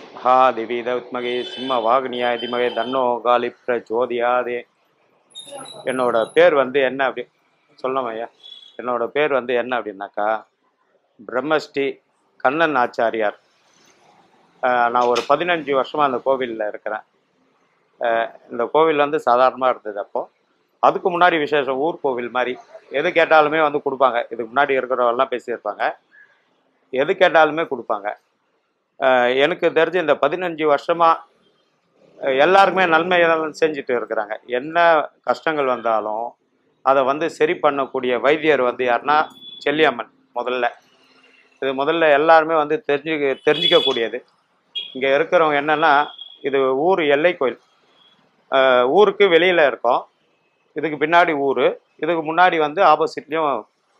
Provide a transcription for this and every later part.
மகாதிவீத உத்மகே சிம்ம வாகினியா திமகே தன்னோ காலி பிரச்சோதியாதே என்னோட பேர் வந்து என்ன அப்படி சொல்லணும் ஐயா என்னோட பேர் வந்து என்ன அப்படின்னாக்கா பிரம்மஸ்ரீ கண்ணன் ஆச்சாரியார் அஹ் நான் ஒரு பதினஞ்சு வருஷமாக அந்த கோவிலில் இருக்கிறேன் அஹ் இந்த கோவில் வந்து சாதாரணமாக இருந்தது அப்போது அதுக்கு முன்னாடி விசேஷம் ஊர் கோவில் மாதிரி எது கேட்டாலுமே வந்து கொடுப்பாங்க இதுக்கு முன்னாடி இருக்கிறவெல்லாம் பேசியிருப்பாங்க எது கேட்டாலுமே கொடுப்பாங்க அஹ் எனக்கு தெரிஞ்சு இந்த பதினஞ்சு வருஷமாக எல்லாருக்குமே நன்மை செஞ்சுட்டு இருக்கிறாங்க என்ன கஷ்டங்கள் வந்தாலும் அதை வந்து சரி பண்ணக்கூடிய வைத்தியர் வந்து யாருன்னா செல்லியம்மன் முதல்ல இது முதல்ல எல்லாருமே வந்து தெரிஞ்சு தெரிஞ்சிக்கக்கூடியது இங்கே இருக்கிறவங்க என்னன்னா இது ஊர் எல்லை கோயில் அஹ் ஊருக்கு வெளியில் இருக்கோம் இதுக்கு பின்னாடி ஊர் இதுக்கு முன்னாடி வந்து ஆப்போசிட்லேயும்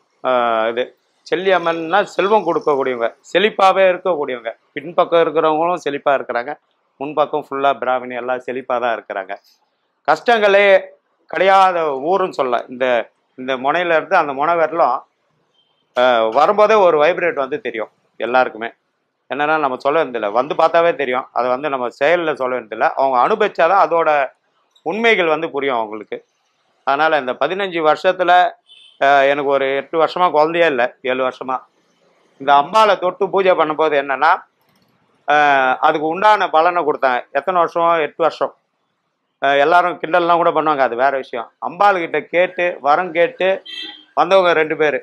இது செல்லியம்மன்னா செல்வம் கொடுக்கக்கூடியவங்க செழிப்பாகவே இருக்கக்கூடியவங்க பின்பக்கம் இருக்கிறவங்களும் செழிப்பாக இருக்கிறாங்க முன்பக்கம் ஃபுல்லாக பிராமணி எல்லாம் செழிப்பாக தான் இருக்கிறாங்க கஷ்டங்களே கிடையாத ஊருன்னு சொல்லலாம் இந்த இந்த முனையில இருந்து அந்த முனை வரலாம் அஹ், வரும்போதே ஒரு வைப்ரேட் வந்து தெரியும் எல்லாருக்குமே என்னன்னா நம்ம சொல்ல வேண்டியதில்லை வந்து பார்த்தாவே தெரியும் அதை வந்து நம்ம செயலில் சொல்ல வேண்டியதில்லை அவங்க அனுபவிச்சாதான் அதோட உண்மைகள் வந்து புரியும் அவங்களுக்கு அதனால் இந்த பதினஞ்சு வருஷத்தில் எனக்கு ஒரு எட்டு வருஷமாக குழந்தையே இல்லை ஏழு வருஷமாக இந்த அம்பாவை தொட்டு பூஜை பண்ணும்போது என்னன்னா அஹ், அதுக்கு உண்டான பலனை கொடுத்தாங்க எத்தனை வருஷம் எட்டு வருஷம் அஹ், எல்லாரும் கிண்டல்லாம் கூட பண்ணுவாங்க அது வேற விஷயம் அம்பாள் கிட்ட கேட்டு வரம் கேட்டு வந்தவங்க ரெண்டு பேர்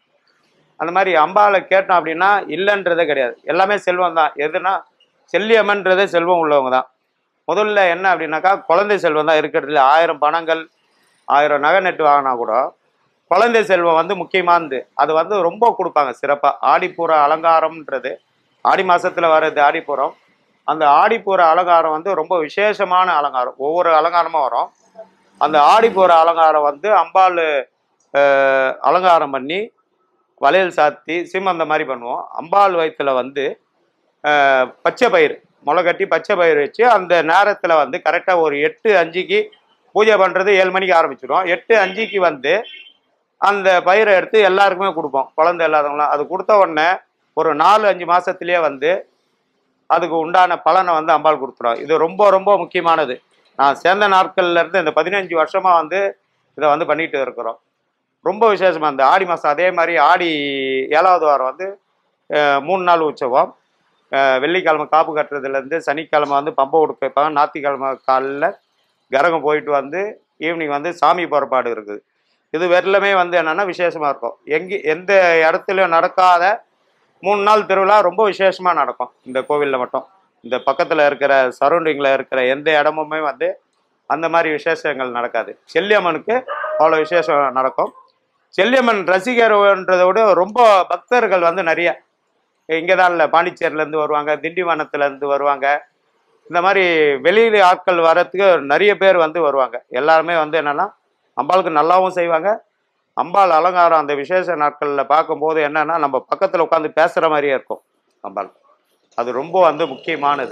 அந்த மாதிரி அம்பாவை கேட்டோம் அப்படின்னா இல்லைன்றதே கிடையாது எல்லாமே செல்வம் தான் எதுனா செல்லியம்மன்றதே செல்வம் உள்ளவங்க தான் முதல்ல என்ன அப்படின்னாக்கா குழந்தை செல்வம் தான் இருக்கிறதுல ஆயிரம் பணங்கள் ஆயிரம் நகை நட்டு வாங்கினா கூட குழந்தை செல்வம் வந்து முக்கியமானது அது வந்து ரொம்ப கொடுப்பாங்க சிறப்பாக ஆடிப்பூர அலங்காரம்ன்றது ஆடி மாசத்துல வர்றது ஆடிப்பூரம் அந்த ஆடிப்பூர அலங்காரம் வந்து ரொம்ப விசேஷமான அலங்காரம் ஒவ்வொரு அலங்காரமும் வரும் அந்த ஆடிப்பூர அலங்காரம் வந்து அம்பாள் அஹ், அலங்காரம் பண்ணி வளையல் சாத்தி சீமந்த மாதிரி பண்ணுவோம் அம்பாள் வயிற்றுல வந்து அஹ், பச்சை பயிர் முளை கட்டி பச்சை பயிர் வச்சு அந்த நேரத்தில் வந்து கரெக்டாக ஒரு எட்டு அஞ்சுக்கு பூஜை பண்ணுறது ஏழு மணிக்கு ஆரம்பிச்சிடும் எட்டு அஞ்சுக்கு வந்து அந்த பயிரை எடுத்து எல்லாருக்குமே கொடுப்போம் குழந்தை இல்லாதவங்களாம் அது கொடுத்த உடனே ஒரு நாலு அஞ்சு மாசத்திலேயே வந்து அதுக்கு உண்டான பலனை வந்து அம்பாள் கொடுத்துரும் இது ரொம்ப ரொம்ப முக்கியமானது நான் சேர்ந்த நாட்கள்ல இருந்து இந்த பதினஞ்சு வருஷமா வந்து இதை வந்து பண்ணிட்டு இருக்கிறோம் ரொம்ப விசேஷமா இந்த ஆடி மாதம் அதே மாதிரி ஆடி ஏழாவது வாரம் வந்து அஹ், மூணு நாள் உற்சவம் அஹ், வெள்ளிக்கிழமை காப்பு கட்டுறதுலேருந்து சனிக்கிழமை வந்து பம்பை உடுக்க வைப்பாங்க ஞாயிற்றுக்கிழமை காலைல கரகம் போயிட்டு வந்து ஈவினிங் வந்து சாமி புறப்பாடு இருக்குது இது வெள்ளமே வந்து என்னன்னா விசேஷமா இருக்கும் எங்கே எந்த இடத்துலையும் நடக்காத மூணு நாள் திருவிழா ரொம்ப விசேஷமா நடக்கும் இந்த கோவிலில் மட்டும் இந்த பக்கத்தில் இருக்கிற சரௌண்டிங்கில் இருக்கிற எந்த இடமுமே வந்து அந்த மாதிரி விசேஷங்கள் நடக்காது செல்லியம்மனுக்கு அவ்வளோ விசேஷம் நடக்கும் செல்லியம்மன் ரசிகர்ன்றதை விட ரொம்ப பக்தர்கள் வந்து நிறைய இங்கே தான் இல்லை பாண்டிச்சேரியிலேருந்து வருவாங்க திண்டிவனத்துலேருந்து வருவாங்க இந்த மாதிரி வெளியில ஆட்கள் வர்றதுக்கு நிறைய பேர் வந்து வருவாங்க எல்லாருமே வந்து என்னன்னா அம்பாளுக்கு நல்லாவும் செய்வாங்க அம்பாள் அலங்காரம் அந்த விசேஷ நாட்களில் பார்க்கும்போது என்னன்னா நம்ம பக்கத்தில் உட்காந்து பேசுகிற மாதிரியே இருக்கும் அம்பாள் அது ரொம்ப வந்து முக்கியமானது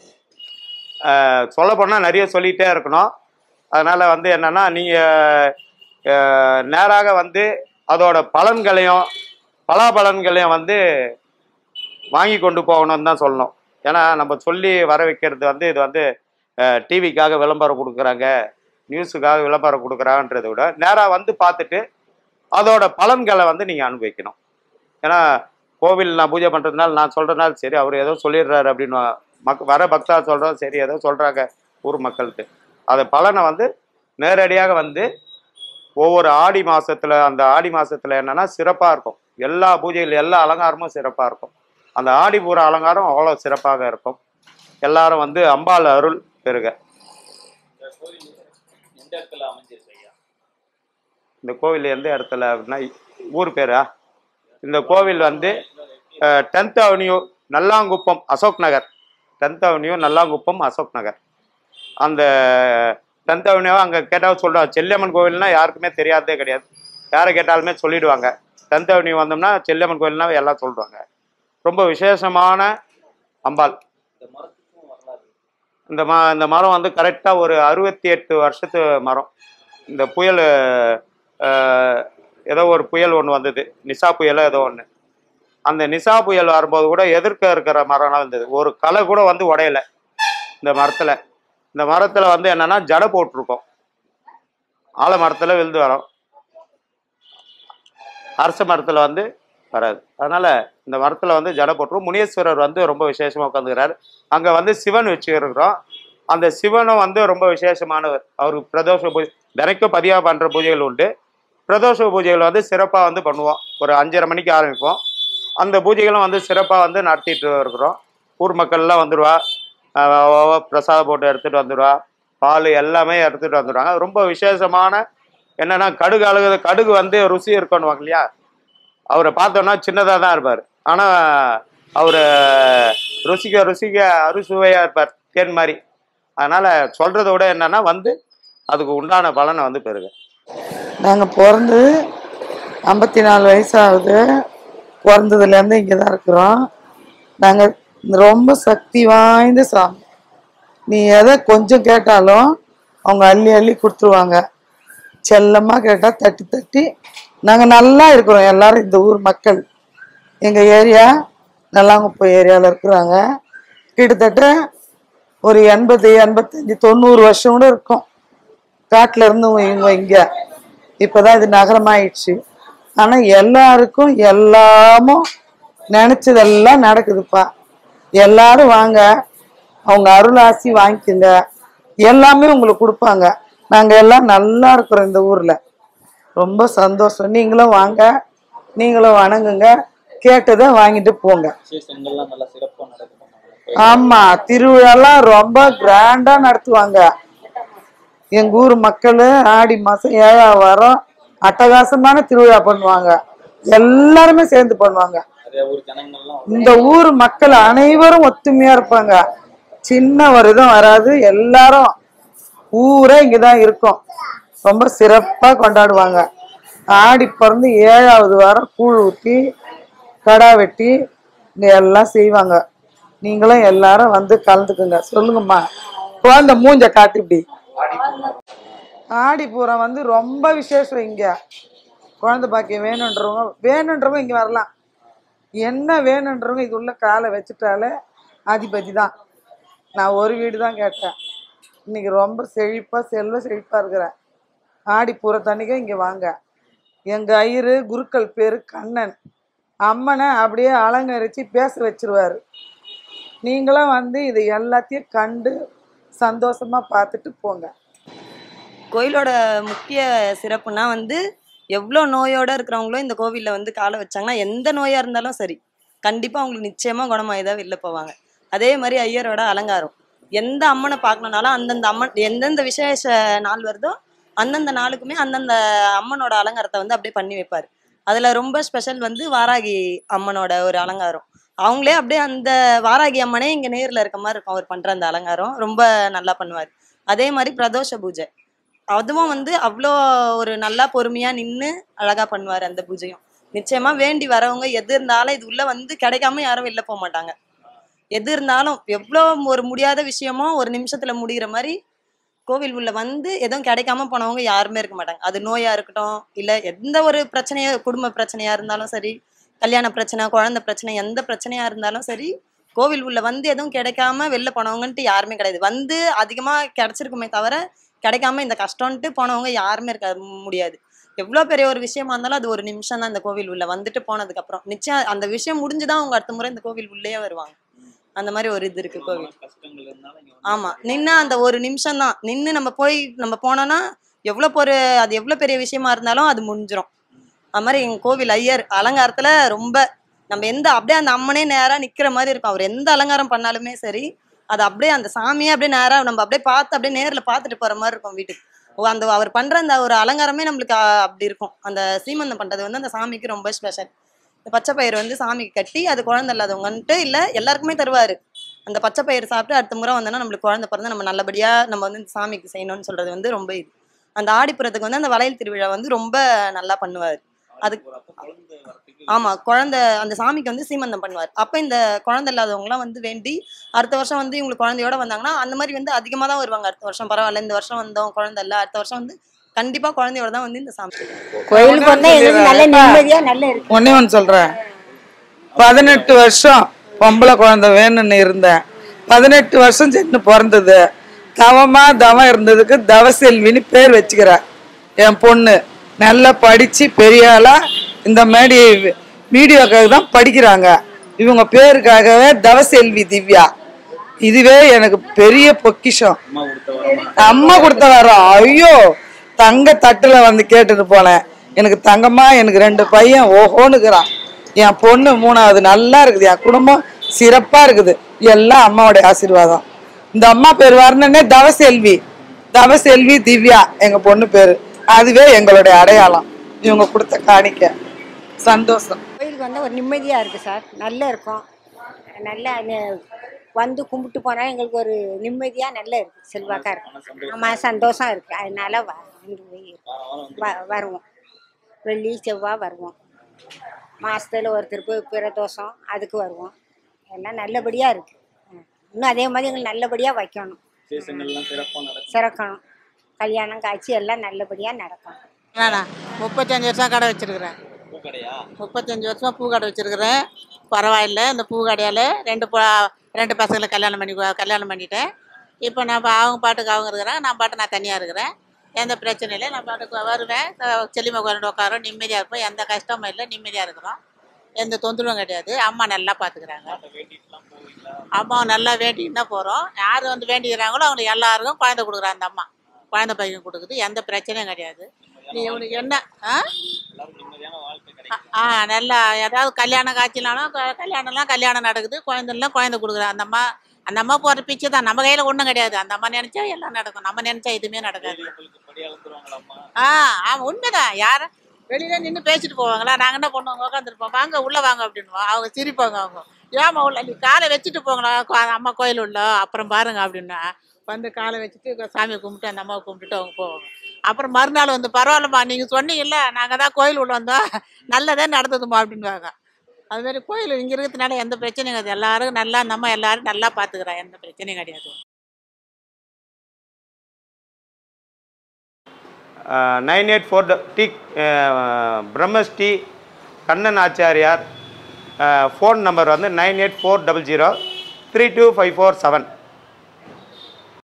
சொல்ல போனால் நிறைய சொல்லிகிட்டே இருக்கணும் அதனால் வந்து என்னன்னா நீங்கள் நேராக வந்து அதோட பலன்களையும் பலாபலன்களையும் வந்து வாங்கி கொண்டு போகணும்னு தான் சொல்லணும் ஏன்னா நம்ம சொல்லி வர வைக்கிறது வந்து இது வந்து டிவிக்காக விளம்பரம் கொடுக்குறாங்க நியூஸுக்காக விளம்பரம் கொடுக்குறாங்கன்றதை விட நேராக வந்து பார்த்துட்டு அதோட பலன்களை வந்து நீங்கள் அனுபவிக்கணும் ஏன்னா கோவில் நான் பூஜை பண்ணுறதுனால நான் சொல்கிறதுனால சரி அவர் ஏதோ சொல்லிடுறாரு அப்படின்னு மக் வர பக்தா சொல்கிறோம் சரி ஏதோ சொல்கிறாங்க ஊர் மக்களுக்கு அது பலனை வந்து நேரடியாக வந்து ஒவ்வொரு ஆடி மாசத்துல அந்த ஆடி மாசத்துல என்னன்னா சிறப்பாக இருக்கும் எல்லா பூஜைகள் எல்லா அலங்காரமும் சிறப்பாக இருக்கும் அந்த ஆடி பூர அலங்காரம் அவ்வளோ சிறப்பாக இருக்கும் எல்லாரும் வந்து அம்பாள் அருள் பெறுக இந்த கோயில் எந்த இடத்துல அமைஞ்சிருக்கு ஐயா இந்த கோவில் எந்த இடத்துல அப்படின்னா ஊர் பேரா இந்த கோவில் வந்து tenth avenue Nallankuppam Ashok Nagar tenth avenue Nallankuppam Ashok Nagar அந்த டென்த் அவென்யூவை அங்கே கேட்டால் சொல்லுவாங்க செல்லியம்மன் கோவில்னா யாருக்குமே தெரியாததே கிடையாது யாரை கேட்டாலுமே சொல்லிடுவாங்க டென்த் அவென்யூ வந்தோம்னா செல்லியம்மன் கோவில்னா எல்லாம் சொல்லுவாங்க ரொம்ப விசேஷமான அம்பாள் இந்த மரத்துக்கும் வரலாறு இந்த ம இந்த மரம் வந்து கரெக்டாக ஒரு அறுபத்தி எட்டு வருஷத்து மரம் இந்த புயல் அஹ், ஏதோ ஒரு புயல் ஒன்று வந்தது நிசா புயலோ ஏதோ ஒன்று அந்த நிசா புயல் வரும்போது கூட எதிர்க்க இருக்கிற மரம்லாம் இருந்தது ஒரு களை கூட வந்து உடையல இந்த மரத்துல இந்த மரத்துல வந்து என்னன்னா ஜடை போட்டிருக்கோம் ஆலமரத்துல விழுந்து வரும் அரச மரத்துல வந்து வராது அதனால இந்த மரத்துல வந்து ஜடை போட்டுரும் முனீஸ்வரர் வந்து ரொம்ப விசேஷமா உட்காந்துக்கிறாரு அங்க வந்து சிவன் வச்சுருக்கிறோம் அந்த சிவனும் வந்து ரொம்ப விசேஷமானவர் அவருக்கு பிரதோஷ பூஜை தினைக்கும் பதிவாக பண்ற பூஜைகள் உண்டு பிரதோஷ பூஜைகள் வந்து சிறப்பாக வந்து பண்ணுவோம் ஒரு அஞ்சரை மணிக்கு ஆரம்பிப்போம் அந்த பூஜைகளும் வந்து சிறப்பாக வந்து நடத்திட்டு இருக்கிறோம் ஊர் மக்கள்லாம் வந்துடுவா ஆஹ் அவ அவ பிரசாதம் போட்டு எடுத்துட்டு வந்துடுவா பால் எல்லாமே எடுத்துட்டு வந்துடுவாங்க ரொம்ப விசேஷமான என்னன்னா கடுகு அழகு கடுகு வந்து ருசி இருக்கணுவாங்க இல்லையா அவரை பார்த்தோன்னா சின்னதாக தான் இருப்பார் ஆனால் அவர் ருசிக்க ருசிக்க அறுசுவையாக இருப்பார் தேன் மாதிரி அதனால் சொல்கிறத விட என்னன்னா வந்து அதுக்கு உண்டான பலனை வந்து பெறுங்க நாங்கள் பிறந்து ஐம்பத்தி நாலு வயசாகுது பிறந்ததுலேருந்து இங்கே தான் இருக்கிறோம் நாங்கள் ரொம்ப சக்தி வாய்ந்த சாமி நீ எதை கொஞ்சம் கேட்டாலும் அவங்க அள்ளி அள்ளி கொடுத்துருவாங்க செல்லமாக கேட்டால் தட்டி தட்டி நாங்கள் நல்லா இருக்கிறோம் எல்லாரும் இந்த ஊர் மக்கள் எங்கள் ஏரியா நல்லாங்குப்போ ஏரியாவில் இருக்கிறாங்க கிட்டத்தட்ட ஒரு எண்பது எண்பத்தஞ்சு தொண்ணூறு வருஷம் கூட இருக்கும் காட்டுல இருந்து இவங்க இங்க இப்பதான் இது நகரமாயிடுச்சு ஆனா எல்லாருக்கும் எல்லாமும் நினைச்சதெல்லாம் நடக்குதுப்பா எல்லாரும் வாங்க அவங்க அருளாசி வாங்கிக்கோங்க எல்லாமே உங்களுக்கு கொடுப்பாங்க நாங்க எல்லாம் நல்லா இருக்கிறோம் இந்த ஊர்ல ரொம்ப சந்தோஷம் நீங்களும் வாங்க நீங்களும் வணங்குங்க கேட்டதை வாங்கிட்டு போங்க விசேஷங்கள்லாம் நல்லா சிறப்பா நடக்கும் ஆமா திருவிழாலாம் ரொம்ப கிராண்டா நடத்துவாங்க எங்க ஊர் மக்கள் ஆடி மாசம் ஏழாம் வாரம் அட்டகாசமான திருவிழா பண்ணுவாங்க எல்லாருமே சேர்ந்து பண்ணுவாங்க நிறைய ஊர் ஜனங்கள்லாம் இந்த ஊர் மக்கள் அனைவரும் ஒத்துமையா இருப்பாங்க சின்ன ஒரு இதுவும் வராது எல்லாரும் ஊரே இங்கதான் இருக்கும் ரொம்ப சிறப்பா கொண்டாடுவாங்க ஆடி பிறந்து ஏழாவது வாரம் கூழ் ஊற்றி கடா வெட்டி இங்க எல்லாம் செய்வாங்க நீங்களும் எல்லாரும் வந்து கலந்துக்குங்க சொல்லுங்கம்மா குழந்தை மூஞ்ச காட்டு இப்படி ஆடிப்பூரம் வந்து ரொம்ப விசேஷம் இங்க குழந்தை பாக்கியம் வேணுன்றவங்க வேணுன்றவங்க இங்க வரலாம் என்ன வேணுன்றவங்க இது உள்ள காலை வச்சுட்டாலே அதிபதி தான் நான் ஒரு வீடு தான் கேட்டேன் இன்னைக்கு ரொம்ப செழிப்பாக செல்வ செழிப்பாக இருக்கிறேன் ஆடி பூரத்தன்னைக்கு இங்கே வாங்க எங்கள் ஐயரு குருக்கள் பேர் கண்ணன் அம்மனை அப்படியே அலங்கரித்து பேச வச்சிருவாரு நீங்களும் வந்து இது எல்லாத்தையும் கண்டு சந்தோஷமாக பார்த்துட்டு போங்க கோயிலோட முக்கிய சிறப்புனா வந்து எவ்வளோ நோயோட இருக்கிறவங்களும் இந்த கோவிலில் வந்து காலை வச்சாங்கன்னா எந்த நோயாக இருந்தாலும் சரி கண்டிப்பாக அவங்களுக்கு நிச்சயமாக குணமாகி தான் வெளில போவாங்க அதே மாதிரி ஐயரோட அலங்காரம் எந்த அம்மனை பார்க்கணுனாலும் அந்தந்த அம்மன் எந்தெந்த விசேஷ நாள் வருதோ அந்தந்த நாளுக்குமே அந்தந்த அம்மனோட அலங்காரத்தை வந்து அப்படியே பண்ணி வைப்பார் அதில் ரொம்ப ஸ்பெஷல் வந்து வாராகி அம்மனோட ஒரு அலங்காரம் அவங்களே அப்படியே அந்த வாராகி அம்மனே இங்கே நேரில் இருக்க மாதிரி இருக்கும் அவர் பண்ணுற அந்த அலங்காரம் ரொம்ப நல்லா பண்ணுவார் அதே மாதிரி பிரதோஷ பூஜை அதுவும் வந்து அவ்வளோ ஒரு நல்லா பொறுமையாக நின்று அழகாக பண்ணுவார் அந்த பூஜையும் நிச்சயமா வேண்டி வரவங்க எது இருந்தாலும் இது உள்ள வந்து கிடைக்காம யாரும் வெளில போக மாட்டாங்க எது இருந்தாலும் எவ்வளோ ஒரு முடியாத விஷயமோ ஒரு நிமிஷத்துல முடிகிற மாதிரி கோவில் உள்ள வந்து எதுவும் கிடைக்காம போனவங்க யாருமே இருக்க மாட்டாங்க அது நோயா இருக்கட்டும் இல்லை எந்த ஒரு பிரச்சனையா குடும்ப பிரச்சனையா இருந்தாலும் சரி கல்யாண பிரச்சனை குழந்தை பிரச்சனை எந்த பிரச்சனையா இருந்தாலும் சரி கோவில் உள்ள வந்து எதுவும் கிடைக்காம வெளில போனவங்கன்ட்டு யாருமே கிடையாது வந்து அதிகமா கிடைச்சிருக்குமே தவிர கிடைக்காம இந்த கஷ்டம்ன்ட்டு போனவங்க யாருமே இருக்க முடியாது எவ்வளோ பெரிய ஒரு விஷயமா இருந்தாலும் அது ஒரு நிமிஷம் தான் இந்த கோவில் உள்ள வந்துட்டு போனதுக்கு அப்புறம் நிச்சயம் அந்த விஷயம் முடிஞ்சுதான் அவங்க அடுத்த முறை இந்த கோவில் உள்ளேயே வருவாங்க அந்த மாதிரி ஒரு இது இருக்கு கோவில் கஷ்டங்கள் இருந்தாலும் இங்க வந்து ஆமா நின்னா அந்த ஒரு நிமிஷம் தான் நின்று நம்ம போய் நம்ம போனோம்னா எவ்வளோ ஒரு அது எவ்வளோ பெரிய விஷயமா இருந்தாலும் அது முடிஞ்சிரும் அது மாதிரி எங்க கோவில் ஐயர் அலங்காரத்துல ரொம்ப நம்ம எந்த அப்படியே அந்த அம்மனே நேரா நிக்கிற மாதிரி இருக்கும் அவர் எந்த அலங்காரம் பண்ணாலுமே சரி அது அப்படியே அந்த சாமியே அப்படியே நேரா நம்ம அப்படியே பார்த்து அப்படியே நேர்ல பார்த்துட்டு போற மாதிரி இருக்கும் வீட்டுக்கு ஓ, அந்த அவர் பண்ற அந்த ஒரு அலங்காரமே நம்மளுக்கு அ, அப்படி இருக்கும் அந்த சீமந்தம் பண்றது வந்து அந்த சாமிக்கு ரொம்ப ஸ்பெஷல் இந்த பச்சை பயிர் வந்து சாமிக்கு கட்டி அது குழந்தை இல்லாதவங்கன்ட்டு இல்ல எல்லாருக்குமே தருவாரு அந்த பச்சை பயிர் சாப்பிட்டு அடுத்த முறை வந்தோன்னா நம்மளுக்கு குழந்தை பிறந்து நம்ம நல்லபடியா நம்ம வந்து இந்த சாமிக்கு செய்யணும்னு சொல்றது வந்து ரொம்ப இது அந்த ஆடிப்புறத்துக்கு வந்து அந்த வளையல் திருவிழா வந்து ரொம்ப நல்லா பண்ணுவார் அதுக்கு ஒரு அப்ப குழந்தை வரத்துக்கு ஆமா குழந்தை அந்த சாமிக்கு வந்து சீமந்தம் பண்ணுவார் அப்ப இந்த குழந்தை இல்லாதவங்கலாம் வந்து வேண்டி அடுத்த வருஷம் வந்து இவங்களுக்கு குழந்தையோட வந்தாங்கன்னா அந்த மாதிரி வந்து அதிகமா தான் வருவாங்க அடுத்த வருஷம் பரவாயில்ல இந்த வருஷம் வந்தோம் குழந்தை இல்ல அடுத்த வருஷம் வந்து கண்டிப்பா குழந்தையோட தான் வந்து இந்த சாமி கோயிலுக்கு வந்தா எங்களுக்கு நல்ல நிம்மதியா நல்ல இருக்கு ஒன்னே ஒன்று சொல்கிறேன் பதினெட்டு வருஷம் பொம்பளை குழந்தை வேணும்னு இருந்தேன் பதினெட்டு வருஷம் சென்று பிறந்தது தவமா தவம் இருந்ததுக்கு தவசெல்வின்னு பேர் வச்சுக்கிறேன் என் பொண்ணு நல்லா படிச்சு பெரிய ஆளா இந்த மாதிரி வீடியோக்காக தான் படிக்கிறாங்க இவங்க பேருக்காகவே தவசெல்வி திவ்யா இதுவே எனக்கு பெரிய பொக்கிஷம் அம்மா கொடுத்த வரமா அம்மா கொடுத்த வரோம் ஐயோ தங்க தட்டுல வந்து கேட்டுட்டு போனேன் எனக்கு தங்கம்மா எனக்கு ரெண்டு பையன் ஓஹோனுக்குறான் என் பொண்ணு மூணாவது நல்லா இருக்குது என் குடும்பம் சிறப்பா இருக்குது எல்லாம் அம்மாவுடைய ஆசீர்வாதம் இந்த அம்மா பேர் வரணுன்னே தவசெல்வி தவசெல்வி திவ்யா எங்க பொண்ணு பேரு அதுவே எங்களுடைய அடையாளம் இவங்க கொடுத்த காணிக்க சந்தோஷம் கோயிலுக்கு வந்தால் ஒரு நிம்மதியாக இருக்குது சார் நல்லா இருக்கும் நல்லா நெ- வந்து கும்பிட்டு போனால் எங்களுக்கு ஒரு நிம்மதியாக நல்லா இருக்குது செல்வாக்காக இருக்கும் ஆமாம் சந்தோஷம் இருக்குது அதனால வ- வந்து போய் வ- வருவோம் வெள்ளி செவ்வாய் வருவோம் மாதத்துல ஒரு திருப்பு பிரதோஷம் அதுக்கு வருவோம் எல்லாம் நல்லபடியாக இருக்குது இன்னும் அதே மாதிரி எங்களுக்கு நல்லபடியாக வைக்கணும் விசேஷங்கள்லாம் சிறப்பாக நடக்கும் சிறக்கணும் கல்யாணம் காட்சி எல்லாம் நல்லபடியாக நடக்கணும் நானா முப்பத்தஞ்சு வருஷம் கடை வச்சிருக்கிறேன் பூக்கடையா முப்பத்தஞ்சு வருஷம் பூ கடை வச்சிருக்கிறேன் பரவாயில்ல இந்த பூ கடையால் ரெண்டு ப- ரெண்டு பசங்களை கல்யாணம் பண்ணி கல்யாணம் பண்ணிட்டேன் இப்போ நான் பா- அவங்க பாட்டுக்கு அவங்க இருக்கிறாங்க நான் பாட்டு நான் தனியாக இருக்கிறேன் எந்த பிரச்சனையும் இல்லை நான் பாட்டுக்கு வருவேன் செல்லிமா கொண்டு உட்காரோம் நிம்மதியாக இருப்போம் எந்த கஷ்டமும் இல்லை நிம்மதியாக இருக்கிறோம் எந்த தொந்தரவும் கிடையாது அம்மா நல்லா பார்த்துக்கிறாங்க வேண்டிட்டுலாம் போவீங்களா அம்மா நல்லா வேண்டிட்டு தான் போகிறோம் யார் வந்து வேண்டிக்கிறாங்களோ அவங்களுக்கு எல்லாருக்கும் குழந்தை கொடுக்குறா அந்த அம்மா குழந்தை பையன் கொடுக்குது எந்த பிரச்சனையும் கிடையாது நீ உனக்கு என்ன ஆ எல்லாரும் நிம்மதியான வாழ்க்கை கிடைக்கும் ஆ நல்லா ஏதாவது கல்யாணம் காட்சினாலும் க- கல்யாணம்லாம் கல்யாணம் நடக்குது குழந்தைலாம் குழந்தை கொடுக்குறா அந்த அம்மா அந்த அம்மா போகிற பிச்சை தான் நம்ம கையில் ஒன்றும் கிடையாது அந்த அம்மா நினச்சா எல்லாம் நடக்கும் நம்ம நினச்சா எதுவுமே நடக்காது உங்களுக்கு படி அளந்துருவாங்களாம்மா ஆ ஆமாம் உண்மைதான் யார் வெளியில நின்று பேசிட்டு போவாங்களா நாங்கள் என்ன பண்ணுவோம் உட்காந்துருப்போம் வாங்க உள்ளே வாங்க அப்படின்வோம் அவங்க சிரிப்பாங்க அவங்க ஏமா உள்ள நீ காலை வச்சுட்டு போங்களா கோ- அம்மா கோயில் உள்ள அப்புறம் பாருங்க அப்படின்னா வந்து காலை வச்சுட்டு சாமியை கும்பிட்டு அந்த அம்மாவை கும்பிட்டுட்டு அவங்க போவாங்க அப்புறம் மறுநாள் வந்து பரவாயில்லம்மா நீங்கள் சொன்னீங்கல்ல நாங்கள் தான் கோயில் உள்ள வந்தோம் நல்லதே நடந்ததுமா அப்படின்வாங்க அது மாதிரி கோயில் இங்கே இருக்கிறதுனால எந்த பிரச்சனையும் கிடையாது எல்லாரும் நல்லா நம்ம எல்லாரும் நல்லா பார்த்துக்கிறா எந்த பிரச்சனையும் கிடையாது nine eight four D Brahmasri Kannan Achariyar phone number வந்து nine eight four double zero three two five four seven